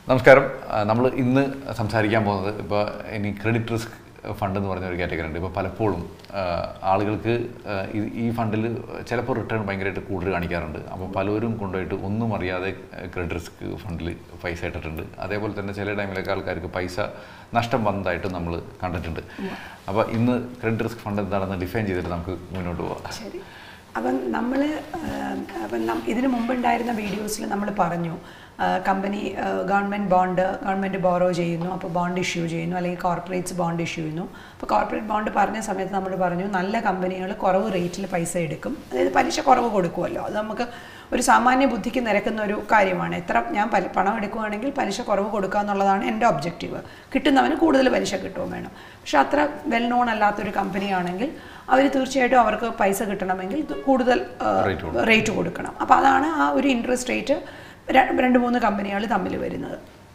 നമസ്കാരം നമ്മൾ ഇന്ന് സംസാരിക്കാൻ പോകുന്നത് ഇപ്പോൾ ഇനി ക്രെഡിറ്റ് റിസ്ക് ഫണ്ട് എന്ന് പറഞ്ഞ ഒരു കാറ്റഗറി ഉണ്ട് ഇപ്പോൾ പലപ്പോഴും ആ, ആളുകൾക്ക് ആ, ഈ- ഈ ഫണ്ടിൽ ചിലപ്പോൾ റിട്ടേൺ ഭയങ്കരമായിട്ട് കൂടുതൽ കാണിക്കാറുണ്ട് അപ്പോൾ പലരും കൊണ്ടുപോയിട്ട് ഒന്നും അറിയാതെ ക്രെഡിറ്റ് റിസ്ക് ഫണ്ടിൽ പൈസ ഇട്ടിട്ടുണ്ട് അതേപോലെ തന്നെ ചില ടൈമിലൊക്കെ ആൾക്കാർക്ക് പൈസ നഷ്ടം വന്നതായിട്ട് നമ്മൾ കണ്ടിട്ടുണ്ട് അപ്പോൾ ഇന്ന് ക്രെഡിറ്റ് റിസ്ക് ഫണ്ട് എന്താണെന്ന് ഡിഫൈൻ ചെയ്തിട്ട് നമുക്ക് മുന്നോട്ട് പോകാം ശരി അപ്പം നമ്മൾ അപ്പം നം- ഇതിനു മുമ്പുണ്ടായിരുന്ന വീഡിയോസിൽ നമ്മൾ പറഞ്ഞു company government bond government borrow ചെയ്യുന്നു അപ്പോൾ ബോണ്ട് ഇഷ്യൂ ചെയ്യുന്നു അല്ലെങ്കിൽ കോർപ്പറേറ്റ്സ് ബോണ്ട് ഇഷ്യൂ ചെയ്യുന്നു അപ്പോൾ കോർപ്പറേറ്റ് ബോണ്ട് പറഞ്ഞ സമയത്ത് നമ്മൾ പറഞ്ഞു നല്ല കമ്പനികൾ കുറവ് റേറ്റിൽ പൈസ എടുക്കും അതായത് പലിശ കുറവ് കൊടുക്കുമല്ലോ അത് നമുക്ക് ഒരു സാമാന്യ ബുദ്ധിക്ക് നിരക്കുന്ന ഒരു കാര്യമാണ് എത്ര ഞാൻ പല- പണം എടുക്കുകയാണെങ്കിൽ പലിശ കുറവ് കൊടുക്കുക എന്നുള്ളതാണ് എൻ്റെ ഒബ്ജക്റ്റീവ് കിട്ടുന്നവന് കൂടുതൽ പലിശ കിട്ടുകയും വേണം പക്ഷെ അത്ര വെൽ നോൺ അല്ലാത്തൊരു കമ്പനിയാണെങ്കിൽ അവർ തീർച്ചയായിട്ടും അവർക്ക് പൈസ കിട്ടണമെങ്കിൽ ഇത് കൂടുതൽ Rate റേറ്റ് കൊടുക്കണം അപ്പോൾ അതാണ് ആ ഒരു ഇൻട്രസ്റ്റ് റേറ്റ് രണ്ട് മൂന്ന് കമ്പനികൾ തമ്മിൽ വരുന്നത്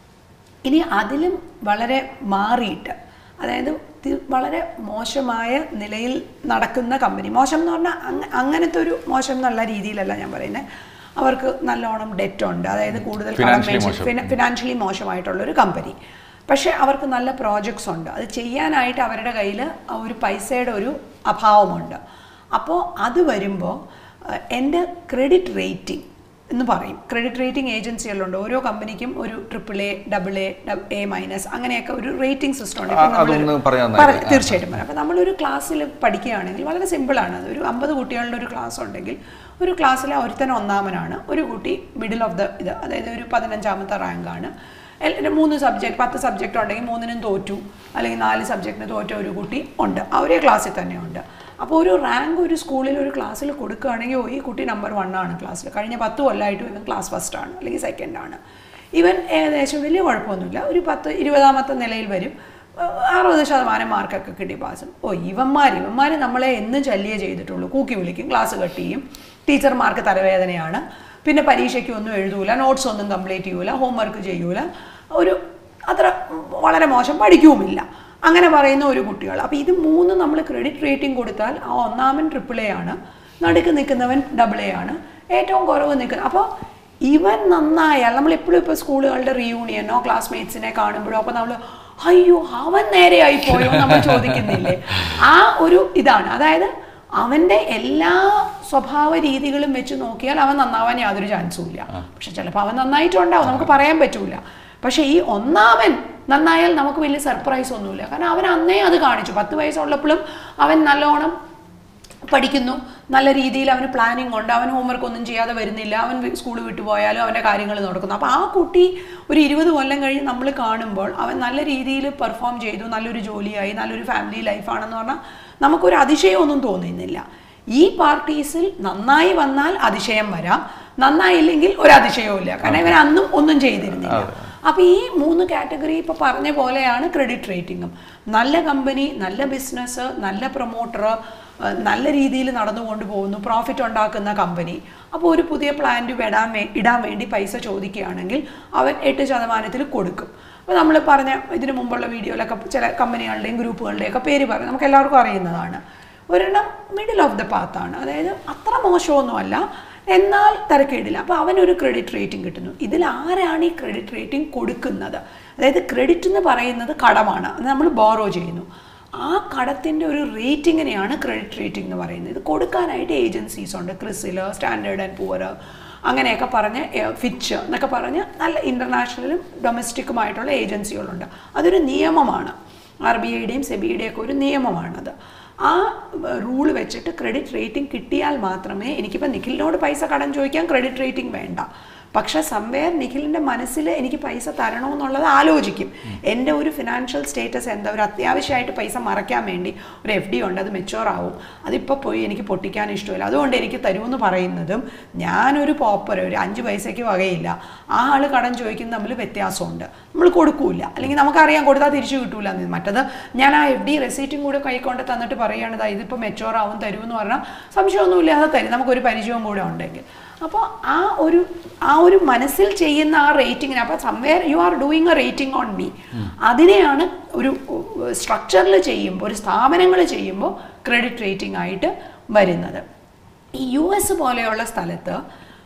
ഇനി അതിലും വളരെ മാറിയിട്ട് അതായത് തി- വളരെ മോശമായ നിലയിൽ നടക്കുന്ന കമ്പനി മോശം എന്ന് പറഞ്ഞാൽ അങ്ങ- അങ്ങനത്തെ ഒരു മോശം എന്നുള്ള രീതിയിലല്ല ഞാൻ പറയുന്നത് അവർക്ക് നല്ലോണം ഡെറ്റ് ഉണ്ട് അതായത് കൂടുതൽ Financially മോശം. ഫിനാൻഷ്യലി മോശമായിട്ടുള്ള ഒരു കമ്പനി പക്ഷേ അവർക്ക് നല്ല പ്രോജക്ട്സ് ഉണ്ട് അത് ചെയ്യാനായിട്ട് അവരുടെ കയ്യിൽ ഒരു പൈസയുടെ ഒരു അഭാവമുണ്ട് അപ്പോൾ അത് വരുമ്പോൾ അഹ്, എൻ്റെ ക്രെഡിറ്റ് റേറ്റിംഗ് എന്ന് പറയും ക്രെഡിറ്റ് റേറ്റിംഗ് ഏജൻസികളുണ്ട് ഓരോ കമ്പനിക്കും ഒരു triple A double A A minus അങ്ങനെയൊക്കെ ഒരു റേറ്റിംഗ് സിസ്റ്റം ഉണ്ട് ഇപ്പം ആ, അതൊന്ന് നമ്മളൊരു- പറയാൻ പറ- നല്ലത്. തീർച്ചയായിട്ടും പറയാം അപ്പോൾ നമ്മളൊരു ക്ലാസ്സിൽ പഠിക്കുകയാണെങ്കിൽ വളരെ സിമ്പിളാണ് അത് ഒരു അമ്പത് കുട്ടികളുടെ ഒരു ക്ലാസ് ഉണ്ടെങ്കിൽ ഒരു ക്ലാസ്സിലെ ഒരുത്തൻ ഒന്നാമനാണ് ഒരു കുട്ടി മിഡിൽ ഓഫ് ദ ഇത് അതായത് ഒരു പതിനഞ്ചാമത്തെ റാങ്കാണ് എൽ- മൂന്ന് സബ്ജക്റ്റ് പത്ത് സബ്ജക്റ്റ് ഉണ്ടെങ്കിൽ മൂന്നിനും തോറ്റു അല്ലെങ്കിൽ നാല് സബ്ജക്റ്റിന് തോറ്റ ഒരു കുട്ടി ഉണ്ട് ആ ഒരേ ക്ലാസ്സിൽ തന്നെ ഉണ്ട് അപ്പോൾ ഒരു റാങ്ക് ഒരു സ്കൂളിൽ ഒരു ക്ലാസ്സിൽ കൊടുക്കുകയാണെങ്കിൽ ഓ ഈ കുട്ടി നമ്പർ വൺ ആണ് ക്ലാസ്സിൽ കഴിഞ്ഞ പത്ത് കൊല്ലമായിട്ടും ഇവൻ ക്ലാസ് ഫസ്റ്റ് ആണ് അല്ലെങ്കിൽ സെക്കൻഡ് ആണ് ഇവൻ ഏകദേശം വലിയ കുഴപ്പമൊന്നുമില്ല ഒരു പത്ത് ഇരുപതാമത്തെ നിലയിൽ വരും അറുപത് ശതമാനം മാർക്കൊക്കെ കിട്ടി പാസും ഓ ഇവന്മാർ ഇവന്മാർ നമ്മളെ എന്നും ചല്ലിയേ ചെയ്തിട്ടുള്ളൂ കൂക്കി വിളിക്കും ക്ലാസ് കട്ട് ചെയ്യും ടീച്ചർമാർക്ക് തലവേദനയാണ് പിന്നെ പരീക്ഷയ്ക്ക് ഒന്നും എഴുതൂല നോട്ട്സ് ഒന്നും കംപ്ലീറ്റ് ചെയ്യൂല ഹോംവർക്ക് ചെയ്യൂല ഒരു അത്ര വളരെ മോശം പഠിക്കുവുമില്ല അങ്ങനെ പറയുന്ന ഒരു കുട്ടികൾ അപ്പോൾ ഇത് മൂന്ന് നമ്മൾ ക്രെഡിറ്റ് റേറ്റിംഗ് കൊടുത്താൽ ആ ഒന്നാമൻ ട്രിപ്പിൾ എ ആണ് നടുക്ക് നിൽക്കുന്നവൻ ഡബിൾ എ ആണ് ഏറ്റവും കുറവ് നിൽക്കുന്ന അപ്പോൾ ഇവൻ നന്നായാൽ നമ്മൾ എപ്പോഴും ഇപ്പോൾ സ്കൂളുകളുടെ റീയൂണിയനോ ക്ലാസ്മേറ്റ്സിനെ കാണുമ്പോഴോ അപ്പോൾ നമ്മൾ അയ്യോ അവൻ നേരെയായി പോയോ നമ്മൾ ചോദിക്കുന്നില്ലേ ആ ഒരു ഇതാണ് അതായത് അവൻ്റെ എല്ലാ സ്വഭാവ രീതികളും വെച്ച് നോക്കിയാൽ അവൻ നന്നാവാൻ യാതൊരു ചാൻസും ഇല്ല പക്ഷെ ചിലപ്പോൾ അവൻ നന്നായിട്ടുണ്ടാവും നമുക്ക് പറയാൻ പറ്റൂല പക്ഷെ ഈ ഒന്നാമൻ നന്നായാൽ നമുക്ക് വലിയ സർപ്രൈസ് ഒന്നുമില്ല കാരണം അവൻ അന്നേ അത് കാണിച്ചു പത്ത് വയസ്സുള്ളപ്പോഴും അവൻ നല്ലോണം പഠിക്കുന്നു നല്ല രീതിയിൽ അവന് പ്ലാനിങ് ഉണ്ട് അവൻ ഹോംവർക്ക് ഒന്നും ചെയ്യാതെ വരുന്നില്ല അവൻ സ്കൂൾ വിട്ടു പോയാലും അവൻ്റെ കാര്യങ്ങൾ നടക്കുന്നു അപ്പോൾ ആ കുട്ടി ഒരു ഇരുപത് കൊല്ലം കഴിഞ്ഞ് നമ്മൾ കാണുമ്പോൾ അവൻ നല്ല രീതിയിൽ പെർഫോം ചെയ്തു നല്ലൊരു ജോലിയായി നല്ലൊരു ഫാമിലി ലൈഫാണെന്ന് പറഞ്ഞാൽ നമുക്കൊരു അതിശയമൊന്നും തോന്നുന്നില്ല ഈ പാർട്ടീസിൽ നന്നായി വന്നാൽ അതിശയം വരാം നന്നായില്ലെങ്കിൽ ഒരു അതിശയവും ഇല്ല കാരണം ഇവൻ അന്നും ഒന്നും ചെയ്തിരുന്നില്ല അപ്പോൾ ഈ മൂന്ന് കാറ്റഗറി ഇപ്പോൾ പറഞ്ഞ പോലെയാണ് ക്രെഡിറ്റ് റേറ്റിംഗും നല്ല കമ്പനി നല്ല ബിസിനസ് നല്ല പ്രൊമോട്ടർ നല്ല രീതിയിൽ നടന്നുകൊണ്ട് പോകുന്നു പ്രോഫിറ്റ് ഉണ്ടാക്കുന്ന കമ്പനി അപ്പോൾ ഒരു പുതിയ പ്ലാന്റ് ഇടാൻ വേ ഇടാൻ വേണ്ടി പൈസ ചോദിക്കുകയാണെങ്കിൽ അവൻ എട്ട് ശതമാനത്തിൽ കൊടുക്കും അപ്പോൾ നമ്മൾ പറഞ്ഞ ഇതിനു മുമ്പുള്ള വീഡിയോയിലൊക്കെ ചില കമ്പനികളുടെയും ഗ്രൂപ്പുകളുടെയൊക്കെ പേര് പറയും നമുക്ക് എല്ലാവർക്കും അറിയുന്നതാണ് ഒരെണ്ണം മിഡിൽ ഓഫ് ദ പാത്താണ് അതായത് അത്ര മോശമൊന്നുമല്ല എന്നാൽ തരക്കേടില്ല അപ്പോൾ അവനൊരു ക്രെഡിറ്റ് റേറ്റിംഗ് കിട്ടുന്നു ഇതിൽ ആരാണ് ഈ ക്രെഡിറ്റ് റേറ്റിംഗ് കൊടുക്കുന്നത് അതായത് ക്രെഡിറ്റ് എന്ന് പറയുന്നത് കടമാണ് അത് നമ്മൾ ബോറോ ചെയ്യുന്നു ആ കടത്തിൻ്റെ ഒരു റേറ്റിങ്ങിനെയാണ് ക്രെഡിറ്റ് റേറ്റിംഗ് എന്ന് പറയുന്നത് ഇത് കൊടുക്കാനായിട്ട് ഏജൻസീസ് ഉണ്ട് ക്രിസിൽ സ്റ്റാൻഡേർഡ് ആൻഡ് പുവർ അങ്ങനെയൊക്കെ പറഞ്ഞ് എ- ഫിച്ച് എന്നൊക്കെ പറഞ്ഞ് നല്ല ഇൻ്റർനാഷണലും ഡൊമസ്റ്റിക്കുമായിട്ടുള്ള ഏജൻസികളുണ്ട് അതൊരു നിയമമാണ് ആർ ബി ഐയുടെയും സെബിയുടെയും ഒക്കെ ഒരു നിയമമാണത് ആ റൂൾ വെച്ചിട്ട് ക്രെഡിറ്റ് റേറ്റിംഗ് കിട്ടിയാൽ മാത്രമേ എനിക്കിപ്പോൾ നിഖിലിനോട് പൈസ കടം ചോദിക്കാൻ ക്രെഡിറ്റ് റേറ്റിംഗ് വേണ്ട പക്ഷേ സംവേർ നിഖിലിൻ്റെ മനസ്സിൽ എനിക്ക് പൈസ തരണമെന്നുള്ളത് ആലോചിക്കും എൻ്റെ ഒരു ഫിനാൻഷ്യൽ സ്റ്റേറ്റസ് എന്താ ഒരു അത്യാവശ്യമായിട്ട് പൈസ മറയ്ക്കാൻ വേണ്ടി ഒരു എഫ് ഡി ഉണ്ട് അത് മെച്ചുവർ ആവും അതിപ്പോൾ പോയി എനിക്ക് പൊട്ടിക്കാൻ ഇഷ്ടമില്ല അതുകൊണ്ട് എനിക്ക് തരുമെന്ന് പറയുന്നതും ഞാനൊരു പോപ്പർ ഒരു അഞ്ച് പൈസയ്ക്ക് വകയില്ല ആ ആൾ കടം ചോദിക്കുന്ന തമ്മിൽ വ്യത്യാസമുണ്ട് നമ്മൾ കൊടുക്കൂല അല്ലെങ്കിൽ നമുക്കറിയാം കൊടുത്താൽ തിരിച്ചു കിട്ടൂല എന്ന് മറ്റത് ഞാൻ ആ എഫ് ഡി റെസീറ്റും കൂടെ കൈക്കൊണ്ട് തന്നിട്ട് പറയുകയാണ് "ദാ ഇതിപ്പോൾ മെച്ചുവർ ആവും തരുമെന്ന് പറഞ്ഞാൽ സംശയമൊന്നുമില്ലാതെ തരും നമുക്കൊരു പരിചയവും കൂടെ ഉണ്ടെങ്കിൽ അപ്പോൾ ആ ഒരു ആ ഒരു മനസ്സിൽ ചെയ്യുന്ന ആ റേറ്റിങ്ങിന് അപ്പോൾ somewhere you are doing a rating on me അതിനെയാണ് ഒരു സ്ട്രക്ചറിൽ ചെയ്യുമ്പോൾ ഒരു സ്ഥാപനങ്ങൾ ചെയ്യുമ്പോൾ ക്രെഡിറ്റ് റേറ്റിംഗ് ആയിട്ട് വരുന്നത് ഈ യു എസ് പോലെയുള്ള സ്ഥലത്ത്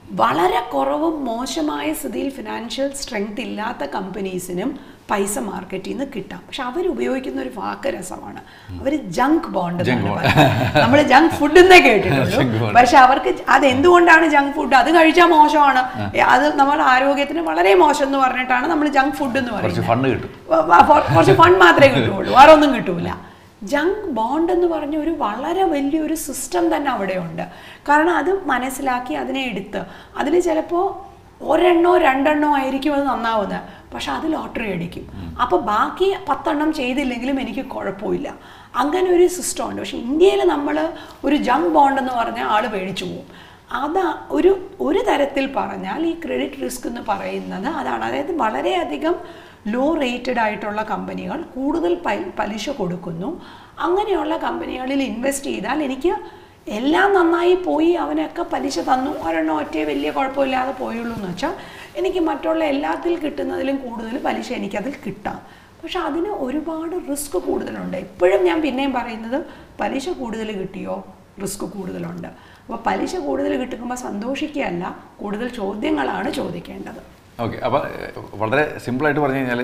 വളരെ കുറവും മോശമായ സ്ഥിതിയിൽ ഫിനാൻഷ്യൽ സ്ട്രെങ്ത് ഇല്ലാത്ത കമ്പനീസിനും പൈസ മാർക്കറ്റിൽ നിന്ന് കിട്ടാം പക്ഷെ അവർ ഉപയോഗിക്കുന്ന ഒരു വാക്ക് രസമാണ് അവർ ജങ്ക് ബോണ്ട് Junk bond. നമ്മൾ ജങ്ക് ഫുഡ് എന്നേ Junk കേട്ടിട്ടുള്ളൂ bond. പക്ഷെ അവർക്ക് അത് എന്തുകൊണ്ടാണ് ജങ്ക് ഫുഡ് അത് കഴിച്ചാൽ മോശമാണ് അത് നമ്മുടെ ആരോഗ്യത്തിന് വളരെ മോശം എന്ന് പറഞ്ഞിട്ടാണ് നമ്മൾ ജങ്ക് ഫുഡ് എന്ന് കുറച്ച് പറയുന്നത് ഫണ്ട് കിട്ടും വ- വ- ഫ- കുറച്ച് ഫണ്ട് മാത്രമേ കിട്ടുള്ളൂ വേറെ ഒന്നും കിട്ടൂല ജങ്ക് ബോണ്ട് എന്ന് പറഞ്ഞ ഒരു വളരെ വലിയൊരു സിസ്റ്റം തന്നെ അവിടെയുണ്ട് കാരണം അത് മനസ്സിലാക്കി അതിനെ എടുത്ത് അതിൽ ചിലപ്പോൾ ഒരെണ്ണോ രണ്ടെണ്ണോ ആയിരിക്കും അത് നന്നാവുന്നത് പക്ഷെ അത് ലോട്ടറി അടിക്കും അപ്പോൾ ബാക്കി പത്തെണ്ണം ചെയ്തില്ലെങ്കിലും എനിക്ക് കുഴപ്പമില്ല അങ്ങനെ ഒരു സിസ്റ്റം ഉണ്ട് പക്ഷെ ഇന്ത്യയിൽ നമ്മൾ ഒരു ജങ്ക് ബോണ്ട് എന്ന് പറഞ്ഞാൽ ആൾ പേടിച്ചു പോകും അത് ഒരു ഒരു തരത്തിൽ പറഞ്ഞാൽ ഈ ക്രെഡിറ്റ് റിസ്ക് എന്ന് പറയുന്നത് അതാണ് അതായത് വളരെയധികം ലോ റേറ്റഡ് ആയിട്ടുള്ള കമ്പനികൾ കൂടുതൽ പ- പലിശ കൊടുക്കുന്നു അങ്ങനെയുള്ള കമ്പനികളിൽ ഇൻവെസ്റ്റ് ചെയ്താൽ എനിക്ക് എല്ലാം നന്നായി പോയി അവനൊക്കെ പലിശ തന്നു ഒരെണ്ണം ഒറ്റ വലിയ കുഴപ്പമില്ലാതെ പോയുള്ളൂ എന്ന് വെച്ചാൽ എനിക്ക് മറ്റുള്ള എല്ലാത്തിൽ കിട്ടുന്നതിലും കൂടുതൽ പലിശ എനിക്കതിൽ കിട്ടാം പക്ഷെ അതിന് ഒരുപാട് റിസ്ക് കൂടുതലുണ്ട് എപ്പോഴും ഞാൻ പിന്നെയും പറയുന്നത് പലിശ കൂടുതൽ കിട്ടിയോ റിസ്ക് കൂടുതലുണ്ട് അപ്പോൾ പലിശ കൂടുതൽ കിട്ടുമ്പോൾ സന്തോഷിക്കുകയല്ല കൂടുതൽ ചോദ്യങ്ങളാണ് ചോദിക്കേണ്ടത് ഓക്കെ അപ്പോൾ വളരെ സിമ്പിളായിട്ട് പറഞ്ഞു കഴിഞ്ഞാൽ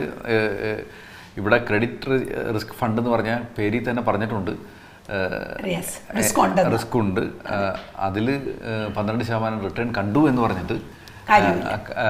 ഇവിടെ ക്രെഡിറ്റ് റിസ്ക് ഫണ്ട് എന്ന് പറഞ്ഞാൽ പേരിൽ തന്നെ പറഞ്ഞിട്ടുണ്ട് Yes, risk ഉണ്ടെന്ന്. റിസ്ക് ഉണ്ട് അതിൽ പന്ത്രണ്ട് ശതമാനം റിട്ടേൺ കണ്ടു എന്ന് പറഞ്ഞിട്ട് കാര്യമില്ല. ആ,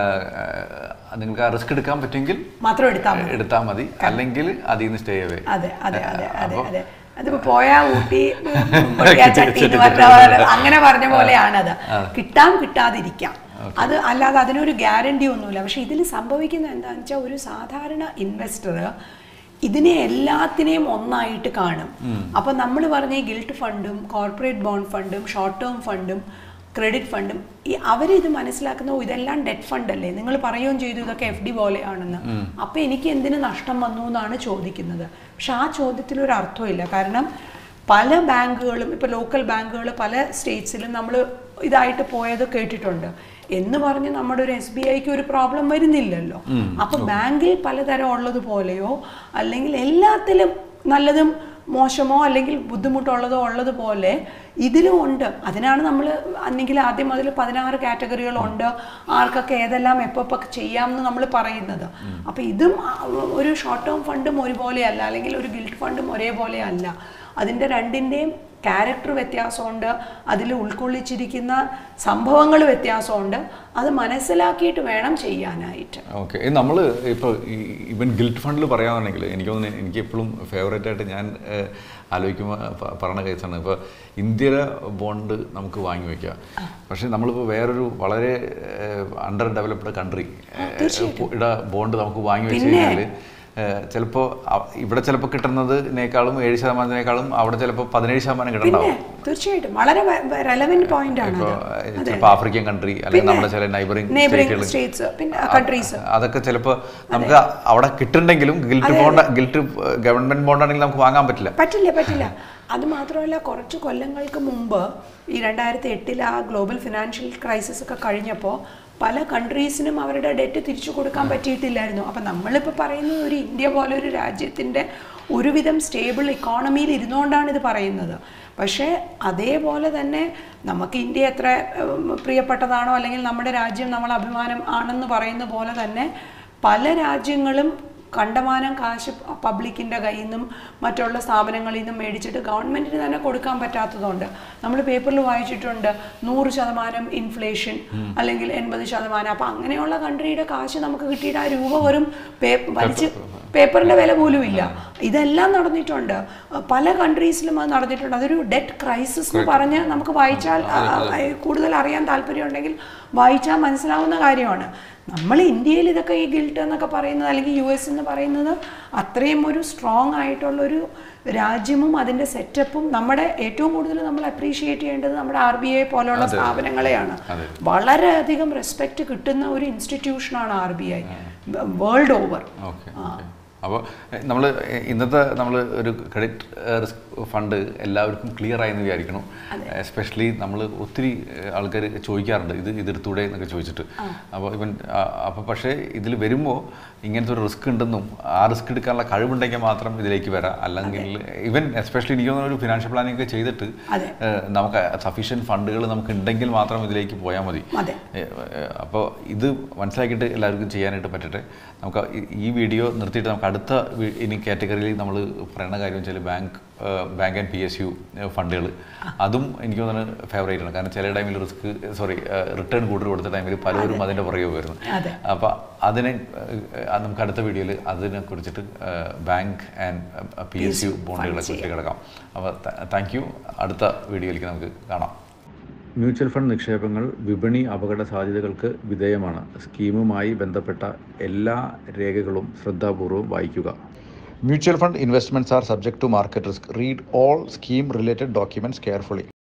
ആ, നിങ്ങൾക്ക് ആ റിസ്ക് എടുക്കാൻ പറ്റുമെങ്കിൽ മാത്രം എടുത്താൽ മതി എടുത്താൽ മതി അല്ലെങ്കിൽ അതിൽ നിന്ന് സ്റ്റേ അവേ അതെ അതെ അതെ അതെ അപ്പൊ- അതെ അതിപ്പോ പോയാ ഊട്ടി പൊട്ടിയാ ചട്ടി എന്ന് പറഞ്ഞ പോലെ അങ്ങനെ പറഞ്ഞ പോലെയാണത് കിട്ടാം കിട്ടാതിരിക്കാം അത് അല്ലാതെ അതിനൊരു ഗ്യാരണ്ടി ഒന്നുമില്ല പക്ഷെ ഇതിൽ സംഭവിക്കുന്നത് എന്താണെന്ന് വെച്ചാൽ ഒരു സാധാരണ ഇൻവെസ്റ്റർ ഇതിനെ എല്ലാത്തിനെയും ഒന്നായിട്ട് കാണും അപ്പൊ നമ്മൾ പറഞ്ഞ ഈ ഗിൽട്ട് ഫണ്ടും കോർപ്പറേറ്റ് ബോണ്ട് ഫണ്ടും ഷോർട്ട് ടേം ഫണ്ടും ക്രെഡിറ്റ് ഫണ്ടും ഈ അവരിത് മനസ്സിലാക്കുന്ന "ഓ, ഇതെല്ലാം ഡെറ്റ് ഫണ്ട് അല്ലേ നിങ്ങൾ പറയുകയും ചെയ്തു ഇതൊക്കെ എഫ് ഡി പോലെയാണെന്ന് അപ്പൊ എനിക്ക് എന്തിന് നഷ്ടം വന്നു എന്നാണ് ചോദിക്കുന്നത് പക്ഷെ ആ ചോദ്യത്തിൽ ഒരു അർത്ഥമില്ല കാരണം പല ബാങ്കുകളും ഇപ്പൊ ലോക്കൽ ബാങ്കുകൾ പല സ്റ്റേറ്റ്സിലും നമ്മൾ ഇതായിട്ട് പോയത് കേട്ടിട്ടുണ്ട് എന്ന് പറഞ്ഞ് നമ്മുടെ ഒരു എസ് ബി ഐക്ക് ഒരു പ്രോബ്ലം വരുന്നില്ലല്ലോ അപ്പൊ ബാങ്കിൽ പലതരം ഉള്ളതുപോലെയോ അല്ലെങ്കിൽ എല്ലാത്തിലും നല്ലതും മോശമോ അല്ലെങ്കിൽ ബുദ്ധിമുട്ടുള്ളതോ ഉള്ളതുപോലെ ഇതിലും ഉണ്ട് അതിനാണ് നമ്മൾ അല്ലെങ്കിൽ ആദ്യം മുതൽ പതിനാറ് കാറ്റഗറികളുണ്ട് ആർക്കൊക്കെ ഏതെല്ലാം എപ്പോൾ ചെയ്യാമെന്ന് നമ്മൾ പറയുന്നത് അപ്പോൾ ഇതും ആ, ഒരു ഷോർട്ട് ടേം ഫണ്ടും ഒരുപോലെയല്ല അല്ലെങ്കിൽ ഒരു ഗിൽറ്റ് ഫണ്ടും ഒരേപോലെയല്ല അതിൻ്റെ രണ്ടിൻ്റെയും ക്യാരക്ടർ വ്യത്യാസമുണ്ട് അതിൽ ഉൾക്കൊള്ളിച്ചിരിക്കുന്ന സംഭവങ്ങൾ വ്യത്യാസമുണ്ട് അത് മനസ്സിലാക്കിയിട്ട് വേണം ചെയ്യാനായിട്ട് ഓക്കെ നമ്മൾ ഇപ്പോൾ ഇവൻ ഗിൽറ്റ് ഫണ്ടിൽ പറയാന്നുണ്ടെങ്കിൽ എനിക്ക് തോന്നുന്നു എനിക്ക് എപ്പോഴും ഫേവറേറ്റ് ആയിട്ട് ഞാൻ ഏഹ്, ആലോചിക്കുമ്പോൾ പ- പറഞ്ഞ കേസാണ് ഇപ്പോൾ ഇന്ത്യയിലെ ബോണ്ട് നമുക്ക് വാങ്ങി വയ്ക്കാം പക്ഷേ നമ്മളിപ്പോൾ വേറൊരു വളരെ അണ്ടർ ഡെവലപ്ഡ് കൺട്രി ഇവിടെ ബോണ്ട് നമുക്ക് വാങ്ങി വെച്ച് പിന്നെ? കഴിഞ്ഞാൽ ചിലപ്പോൾ ഇവിടെ ചിലപ്പോൾ കിട്ടുന്നതിനേക്കാളും ഏഴ് ശതമാനത്തിനേക്കാളും അവിടെ ചിലപ്പോൾ പതിനേഴ് ശതമാനം പിന്നെ കിട്ടണ്ടാവും തീർച്ചയായിട്ടും വളരെ റെലവെന്റ് പോയിന്റ് ആണ് ഇപ്പോൾ അത്. അതെ. ചിലപ്പോൾ ആഫ്രിക്കൻ കൺട്രി അല്ലെങ്കിൽ നമ്മുടെ ചില നൈബറിംഗ് നെയ്ബറിംഗ് സ്റ്റേറ്റ്സ് പിന്നെ കൺട്രീസ് അതൊക്കെ ചിലപ്പോൾ നമുക്ക് അവിടെ കിട്ടുന്നുണ്ടെങ്കിലും gilt bond gilt government bond ആണെങ്കിൽ നമുക്ക് വാങ്ങാൻ പറ്റില്ല പറ്റില്ല പറ്റില്ല അത് മാത്രമല്ല കുറച്ച് കൊല്ലങ്ങൾക്ക് മുമ്പ് ഈ രണ്ടായിരത്തി എട്ടിൽ ആ ഗ്ലോബൽ ഫിനാൻഷ്യൽ ക്രൈസിസ് ഒക്കെ കഴിഞ്ഞപ്പോൾ പല കൺട്രീസിനും അവരുടെ ഡെറ്റ് തിരിച്ചു കൊടുക്കാൻ പറ്റിയിട്ടില്ലായിരുന്നു അപ്പം നമ്മളിപ്പോൾ പറയുന്നത് ഒരു ഇന്ത്യ പോലെ ഒരു രാജ്യത്തിൻ്റെ ഒരുവിധം സ്റ്റേബിൾ ഇക്കോണമിയിൽ ഇരുന്നുകൊണ്ടാണ് ഇത് പറയുന്നത് പക്ഷേ അതേപോലെ തന്നെ നമുക്ക് ഇന്ത്യ എത്ര ഉം, പ്രിയപ്പെട്ടതാണോ അല്ലെങ്കിൽ നമ്മുടെ രാജ്യം നമ്മൾ അഭിമാനം ആണെന്ന് പറയുന്ന പോലെ തന്നെ പല രാജ്യങ്ങളും കണ്ടമാനം കാശ് പബ്ലിക്കിൻ്റെ കയ്യിൽ നിന്നും മറ്റുള്ള സ്ഥാപനങ്ങളിൽ നിന്നും മേടിച്ചിട്ട് ഗവൺമെൻറ്റിന് തന്നെ കൊടുക്കാൻ പറ്റാത്തതുകൊണ്ട് നമ്മൾ പേപ്പറിൽ വായിച്ചിട്ടുണ്ട് നൂറ് ശതമാനം ഇൻഫ്ലേഷൻ അല്ലെങ്കിൽ എൺപത് ശതമാനം അപ്പം അങ്ങനെയുള്ള കൺട്രിയുടെ കാശ് നമുക്ക് കിട്ടിയിട്ട് ആ രൂപ വെറും പേ വലിച്ച് പേപ്പറിൻ്റെ വില പോലും ഇല്ല ഇതെല്ലാം നടന്നിട്ടുണ്ട് പല കൺട്രീസിലും അത് നടന്നിട്ടുണ്ട് അതൊരു ഡെറ്റ് ക്രൈസിസ് എന്ന് പറഞ്ഞ് നമുക്ക് വായിച്ചാൽ ആ, ആ, കൂടുതൽ അറിയാൻ താല്പര്യമുണ്ടെങ്കിൽ വായിച്ചാൽ മനസ്സിലാവുന്ന കാര്യമാണ് നമ്മൾ ഇന്ത്യയിൽ ഇതൊക്കെ ഈ ഗിൽട്ട് എന്നൊക്കെ പറയുന്നത് അല്ലെങ്കിൽ യു എസ് എന്ന് പറയുന്നത് അത്രയും ഒരു സ്ട്രോങ് ആയിട്ടുള്ള ഒരു രാജ്യവും അതിൻ്റെ സെറ്റപ്പും നമ്മുടെ ഏറ്റവും കൂടുതൽ നമ്മൾ അപ്രീഷിയേറ്റ് ചെയ്യേണ്ടത് നമ്മുടെ ആർ ബി ഐ പോലെയുള്ള സ്ഥാപനങ്ങളെയാണ് വളരെയധികം റെസ്പെക്റ്റ് കിട്ടുന്ന ഒരു ഇൻസ്റ്റിറ്റ്യൂഷനാണ് R B I world over okay അപ്പോൾ നമ്മൾ ഇന്നത്തെ നമ്മൾ ഒരു ക്രെഡിറ്റ് റിസ്ക് ഫണ്ട് എല്ലാവർക്കും ക്ലിയർ ആയെന്ന് വിചാരിക്കണം എസ്പെഷ്യലി നമ്മൾ ഒത്തിരി ആൾക്കാർ ചോദിക്കാറുണ്ട് ഇത് ഇതെടുത്തൂടെ എന്നൊക്കെ ചോദിച്ചിട്ട് അപ്പോൾ ഇവൻ അപ്പോൾ പക്ഷേ ഇതിൽ വരുമ്പോൾ ഇങ്ങനത്തെ ഒരു റിസ്ക് ഉണ്ടെന്നും ആ റിസ്ക് എടുക്കാനുള്ള കഴിവുണ്ടെങ്കിൽ മാത്രം ഇതിലേക്ക് വരാം അല്ലെങ്കിൽ ഇവൻ എസ്പെഷ്യലി എനിക്ക് തോന്നുന്ന ഒരു ഫിനാൻഷ്യൽ പ്ലാനിംഗ് ഒക്കെ ചെയ്തിട്ട് അതെ. ഏഹ്, നമുക്ക് സഫീഷ്യൻറ്റ് ഫണ്ടുകൾ നമുക്ക് ഉണ്ടെങ്കിൽ മാത്രം ഇതിലേക്ക് പോയാൽ മതി അതെ അപ്പോൾ ഇത് മനസ്സിലാക്കിയിട്ട് എല്ലാവർക്കും ചെയ്യാനായിട്ട് പറ്റട്ടെ നമുക്ക് ഈ- ഈ വീഡിയോ നിർത്തിയിട്ട് നമുക്ക് അടുത്ത വി- ഇനി കാറ്റഗറിയിൽ നമ്മൾ പറയുന്ന കാര്യം വെച്ചാൽ bank bank and P S U ഫണ്ടുകൾ അതും എനിക്ക് തോന്നുന്നത് ഫേവറേറ്റ് ആണ് കാരണം ചില ടൈമിൽ റിസ്ക് സോറി റിട്ടേൺ കൂടുതൽ കൊടുത്ത ടൈമിൽ പലരും അതിൻ്റെ പുറകെ വരുന്നു അതെ. അപ്പോൾ അതിനെ ഏഹ്, നമുക്ക് അടുത്ത വീഡിയോയിൽ അതിനെ കുറിച്ചിട്ട് bank and P S U ബോണ്ടുകളെ കുറിച്ച് കിടക്കാം അപ്പോൾ താങ്ക് യു അടുത്ത വീഡിയോയിലേക്ക് നമുക്ക് കാണാം മ്യൂച്വൽ ഫണ്ട് നിക്ഷേപങ്ങൾ വിപണി അപകട സാധ്യതകൾക്ക് വിധേയമാണ് സ്കീമുമായി ബന്ധപ്പെട്ട എല്ലാ രേഖകളും ശ്രദ്ധാപൂർവ്വം വായിക്കുക mutual fund investments are subject to market risk read all scheme related documents carefully